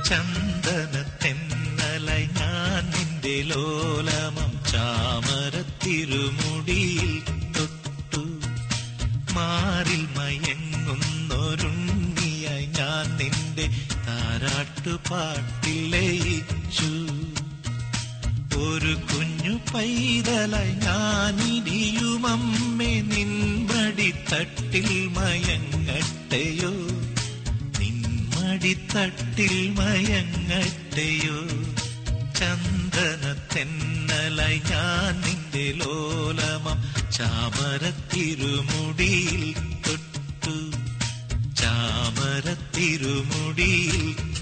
ചന്ദന തെന്നലായി ഞാൻ നിന്റെ ലോലമം ചാമരത്തിരുമുടിയിൽ തൊട്ടു മാറിൽ മയങ്ങുന്നൊരുണ്ണിയായി ഞാൻ നിന്റെ താരാട്ടുപാട്ടിൽ ലയിച്ചു ഒരു കുഞ്ഞു പൈതലായി ഞാനിനിയുമമ്മേ നിൻമടി തട്ടിൽ മയങ്ങട്ടെയോ നിൻമടി തട്ടിൽ മയങ്ങട്ടെയോ ചന്ദന തെന്നലായി ഞാൻ നിന്റെ ലോലമം ചാമരത്തിരുമുടിയിൽ തൊട്ടു ചാമരത്തിരുമുടിയിൽ